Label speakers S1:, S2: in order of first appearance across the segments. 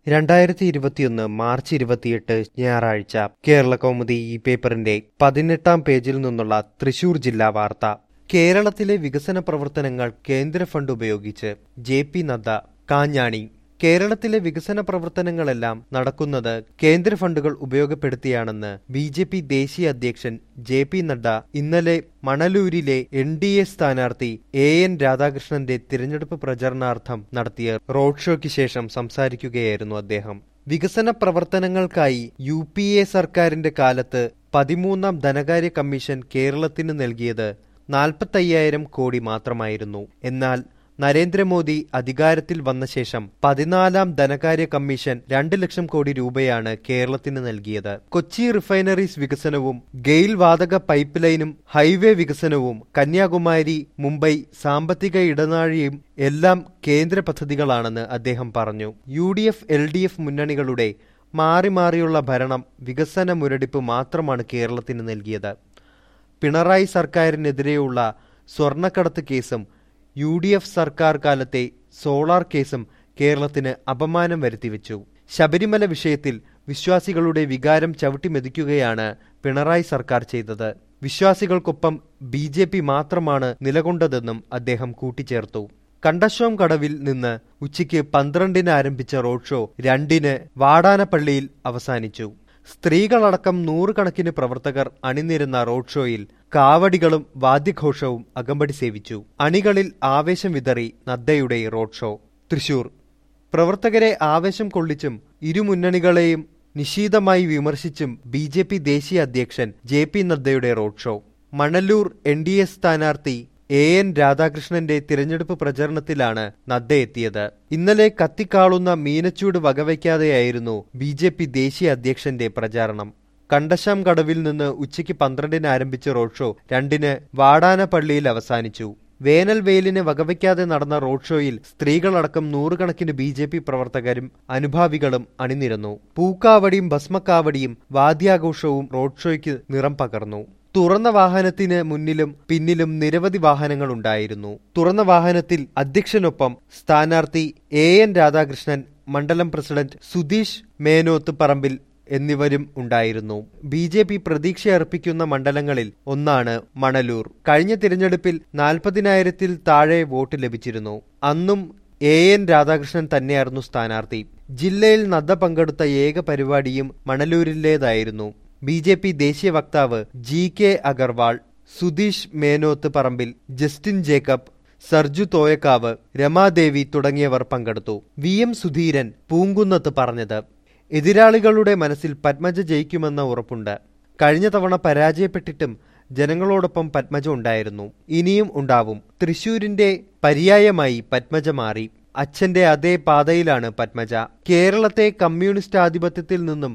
S1: രണ്ടായിരത്തി ഇരുപത്തിയൊന്ന് മാർച്ച് ഇരുപത്തിയെട്ട് ഞായറാഴ്ച കേരള കൗമുദി ഈ പേപ്പറിന്റെ പതിനെട്ടാം പേജിൽ നിന്നുള്ള തൃശൂർ ജില്ലാ വാർത്ത കേരളത്തിലെ വികസന പ്രവർത്തനങ്ങൾ കേന്ദ്ര ഫണ്ട് ഉപയോഗിച്ച് ജെ പി നദ്ദ കാഞ്ഞാണി കേരളത്തിലെ വികസന പ്രവർത്തനങ്ങളെല്ലാം നടക്കുന്നത് കേന്ദ്ര ഫണ്ടുകൾ ഉപയോഗപ്പെടുത്തിയാണെന്ന് ബി ജെ പി ദേശീയ അധ്യക്ഷൻ ജെ പി നഡ്ഡ ഇന്നലെ മണലൂരിലെ എൻ ഡി എ സ്ഥാനാർത്ഥി എ എൻ രാധാകൃഷ്ണന്റെ തിരഞ്ഞെടുപ്പ് പ്രചരണാർത്ഥം നടത്തിയ റോഡ് ഷോയ്ക്ക് ശേഷം സംസാരിക്കുകയായിരുന്നു അദ്ദേഹം വികസന പ്രവർത്തനങ്ങൾക്കായി യു പി എ സർക്കാരിന്റെ കാലത്ത് പതിമൂന്നാം ധനകാര്യ കമ്മീഷൻ കേരളത്തിന് നൽകിയത് നാൽപ്പത്തയ്യായിരം കോടി മാത്രമായിരുന്നു എന്നാൽ നരേന്ദ്രമോദി അധികാരത്തിൽ വന്ന ശേഷം പതിനാലാം ധനകാര്യ കമ്മീഷൻ രണ്ട് ലക്ഷം കോടി രൂപയാണ് കേരളത്തിന് നൽകിയത് കൊച്ചി റിഫൈനറീസ് വികസനവും ഗെയിൽ വാതക പൈപ്പ് ലൈനും ഹൈവേ വികസനവും കന്യാകുമാരി മുംബൈ സാമ്പത്തിക ഇടനാഴിയും എല്ലാം കേന്ദ്ര പദ്ധതികളാണെന്ന് അദ്ദേഹം പറഞ്ഞു U D F L D F മുന്നണികളുടെ മാറി മാറിയുള്ള ഭരണം വികസന മുരടിപ്പ് മാത്രമാണ് കേരളത്തിന് നൽകിയത് പിണറായി സർക്കാരിനെതിരെയുള്ള സ്വർണ്ണക്കടത്ത് കേസും യു ഡി എഫ് സർക്കാർ കാലത്തെ സോളാർ കേസും കേരളത്തിന് അപമാനം വരുത്തിവെച്ചു ശബരിമല വിഷയത്തിൽ വിശ്വാസികളുടെ വികാരം ചവിട്ടിമെതിക്കുകയാണ് പിണറായി സർക്കാർ ചെയ്തത് വിശ്വാസികൾക്കൊപ്പം ബി ജെ പി മാത്രമാണ് നിലകൊണ്ടതെന്നും അദ്ദേഹം കൂട്ടിച്ചേർത്തു കണ്ടശോം കടവിൽ നിന്ന് ഉച്ചയ്ക്ക് പന്ത്രണ്ടിന് ആരംഭിച്ച റോഡ് ഷോ രണ്ടിന് വാടാനപ്പള്ളിയിൽ അവസാനിച്ചു സ്ത്രീകളടക്കം നൂറുകണക്കിന് പ്രവർത്തകർ അണിനിരുന്ന റോഡ് ഷോയിൽ കാവടികളും വാദ്യഘോഷവും അകമ്പടി സേവിച്ചു അണികളിൽ ആവേശം വിതറി നദ്ദയുടെ റോഡ് ഷോ തൃശൂർ പ്രവർത്തകരെ ആവേശം കൊള്ളിച്ചും ഇരുമുന്നണികളെയും നിശീതമായി വിമർശിച്ചും ബി ജെ പി ദേശീയ അധ്യക്ഷൻ ജെ പി നദ്ദയുടെ road show Manalur N D A സ്ഥാനാർത്ഥി എ എൻ രാധാകൃഷ്ണന്റെ തിരഞ്ഞെടുപ്പ് പ്രചരണത്തിലാണ് നദ്ദ എത്തിയത് ഇന്നലെ കത്തിക്കാളുന്ന മീനച്ചൂട് വകവയ്ക്കാതെയായിരുന്നു ബി ജെ പി ദേശീയ അധ്യക്ഷന്റെ പ്രചാരണം കണ്ടശാം കടവിൽ നിന്ന് ഉച്ചയ്ക്ക് പന്ത്രണ്ടിന് ആരംഭിച്ച റോഡ് ഷോ രണ്ടിന് വാടാനപ്പള്ളിയിൽ അവസാനിച്ചു വേനൽ വെയിലിന് വകവയ്ക്കാതെ നടന്ന റോഡ് ഷോയിൽ സ്ത്രീകളടക്കം നൂറുകണക്കിന് ബി ജെ പി പ്രവർത്തകരും അനുഭാവികളും അണിനിരന്നു പൂക്കാവടിയും ഭസ്മക്കാവടിയും വാദ്യാഘോഷവും റോഡ് ഷോയ്ക്ക് നിറം പകർന്നു തുറന്ന വാഹനത്തിന് മുന്നിലും പിന്നിലും നിരവധി വാഹനങ്ങൾ ഉണ്ടായിരുന്നു തുറന്ന വാഹനത്തിൽ അധ്യക്ഷനൊപ്പം സ്ഥാനാർത്ഥി എ എൻ രാധാകൃഷ്ണൻ മണ്ഡലം പ്രസിഡന്റ് സുധീഷ് മേനോത്ത് പറമ്പിൽ എന്നിവരും ഉണ്ടായിരുന്നു ബി ജെ പി പ്രതീക്ഷയർപ്പിക്കുന്ന മണ്ഡലങ്ങളിൽ ഒന്നാണ് മണലൂർ കഴിഞ്ഞ തിരഞ്ഞെടുപ്പിൽ നാൽപ്പതിനായിരത്തിൽ താഴെ വോട്ട് ലഭിച്ചിരുന്നു അന്നും എ എൻ രാധാകൃഷ്ണൻ തന്നെയായിരുന്നു സ്ഥാനാർത്ഥി ജില്ലയിൽ നദ്ദ പങ്കെടുത്ത ഏക പരിപാടിയും മണലൂരിലേതായിരുന്നു ബി ജെ പി ദേശീയ വക്താവ് G K Agarwal Sudheesh Menoth Parambil Justin Jacob Sarju Thoyakkavu Ramadevi തുടങ്ങിയവർ പങ്കെടുത്തു വി എം സുധീരൻ പൂങ്കുന്നത്ത് പറഞ്ഞത് എതിരാളികളുടെ മനസ്സിൽ പത്മജ ജയിക്കുമെന്ന ഉറപ്പുണ്ട് കഴിഞ്ഞ തവണ പരാജയപ്പെട്ടിട്ടും ജനങ്ങളോടൊപ്പം പത്മജ ഉണ്ടായിരുന്നു ഇനിയും ഉണ്ടാവും തൃശൂരിന്റെ പര്യായമായി പത്മജ മാറി അച്ഛന്റെ അതേ പാതയിലാണ് പത്മജ കേരളത്തെ കമ്മ്യൂണിസ്റ്റ് ആധിപത്യത്തിൽ നിന്നും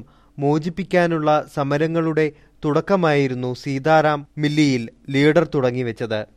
S1: മോചിപ്പിക്കാനുള്ള സമരങ്ങളുടെ തുടക്കമായിരുന്നു സീതാറാം മില്ലിയിൽ ലീഡർ തുടങ്ങിവെച്ചത്